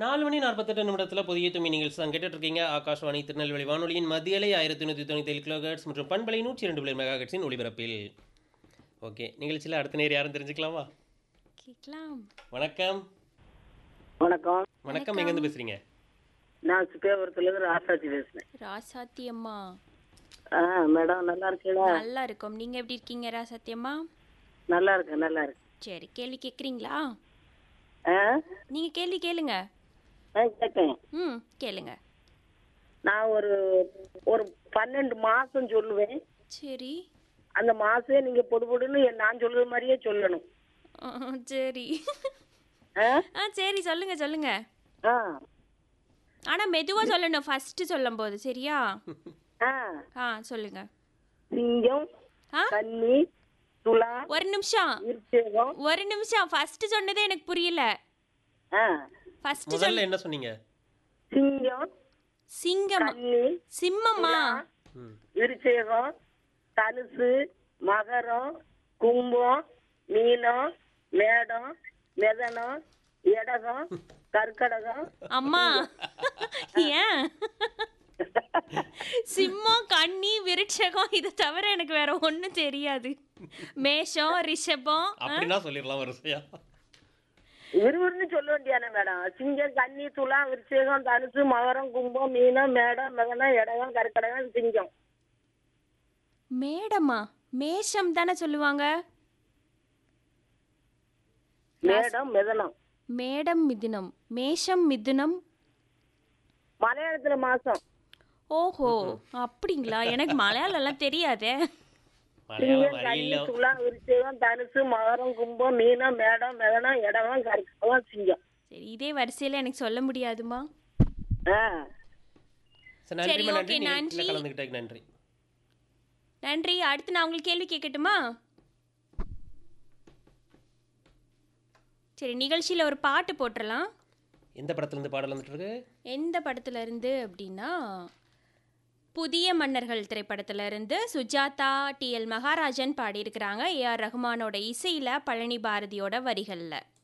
நாலு மணி நாற்பத்தெட்டு நிமிடத்தில் புதிய துமி நிகழ்ச்சி தான் கேட்டுட்டு இருக்கீங்க ஆகாஷ்வாணி திருநெல்வேலி வானொலியின் மத்தியலை ஆயிரத்தி நூற்றி தொண்ணூற்றி ஏழு கிலோஹெர்ட்ஸ் மற்றும் பண்பலை நூற்றி இரண்டு பிள்ளை மெகா ஹெர்ட்ஸின் ஒளிபரப்பில் ஓகே நிகழ்ச்சியில் அடுத்த நேர் யாரும் தெரிஞ்சுக்கலாமா கேட்கலாம் வணக்கம் வணக்கம் வணக்கம் எங்கேருந்து பேசுறீங்க நான் சுப்பேபுரத்துலேருந்து ராசாச்சி பேசுறேன் ராசாத்தி அம்மா ஆ மேடம் நல்லா இருக்கீங்களா நல்லா இருக்கோம் நீங்க எப்படி இருக்கீங்க ராசாத்தி அம்மா நல்லா இருக்கேன் நல்லா இருக்கேன் சரி கேள்வி கேட்குறீங்களா ஆ நீங்க கேள்வி கேளுங்க ஆ கேட்டேன் ம் கேளுங்க நான் ஒரு ஒரு பன்னெண்டு மாசம் சொல்லுவேன் சரி அந்த மாசம் நீங்க பொடு பொடுன்னு நான் சொல்லுற மாதிரியே சொல்லணும் ஆ, சரி ஆ ஆ சரி சொல்லுங்க சொல்லுங்க ஆ ஆனா மெதுவா சொல்லணும் ஃபர்ஸ்ட் சொல்லும் போது சரியா ஆ ஆ சொல்லுங்க சிங்கம் ஆ கன்னி துலா ஒரு நிமிஷம் விருச்சேகம் ஒரு நிமிஷம் ஃபர்ஸ்ட் சொன்னதே எனக்கு புரியல ஆ ஃபர்ஸ்ட் முதல்ல என்ன சொன்னீங்க சிங்கம் சிங்கம் கன்னி சிம்மம்மா ம் விருச்சேகம் தனுசு மகரம் கும்பம் மீனம் மேடம் மெதனம் எடகம் கற்கடகம் அம்மா ஏன் சிம்மம் கன்னி விருட்சகம் இதை தவிர எனக்கு வேற ஒண்ணும் தெரியாது மேஷம் ரிஷபம் அப்படின்னா சொல்லிடலாம் வரிசையா விறுவிறுன்னு சொல்ல வேண்டியானே மேடம் சிங்கம் கன்னி துலா விருச்சேகம் தனுசு மகரம் கும்பம் மீனம் மேடம் மெதனம் எடகம் கற்கடகம் சிங்கம் மேடமா மேஷம் தானே சொல்லுவாங்க மேடம் மெதனம் மேடம் மிதுனம் மேஷம் மிதுனம் மலையாளத்துல மாசம் ஓஹோ அப்படிங்களா எனக்கு மலையாளம் எல்லாம் தெரியாதே மலையாளம் சிங்கம் கன்னி வரையில துலா விருச்சேகம் தனுசு மகரம் கும்பம் மீனம் மேடம் மெதனம் எடகம் கற்கடகம் சிங்கம் சரி இதே வரிசையில எனக்கு சொல்ல முடியாதுமா ஆ சரி நன்றிம்மா சரி, நன்றி okay, நன்றி. நிகழ்ச்சியில் கலந்துக்கிட்டதுக்கு நன்றி நன்றி அடுத்து நான் உங்களுக்கு கேள்வி கேட்கட்டுமா சரி நிகழ்ச்சியில் ஒரு பாட்டு போட்டுடலாம் எந்த படத்துலேருந்து பாடல் வந்துட்டு இருக்கு எந்த படத்துல இருந்து அப்படின்னா புதிய மன்னர்கள் திரைப்படத்துல இருந்து சுஜாதா டி எல் மகாராஜன் பாடியிருக்கிறாங்க ஏஆர் ரஹ்மானோட இசையில பழனி பாரதியோட வரிகளில்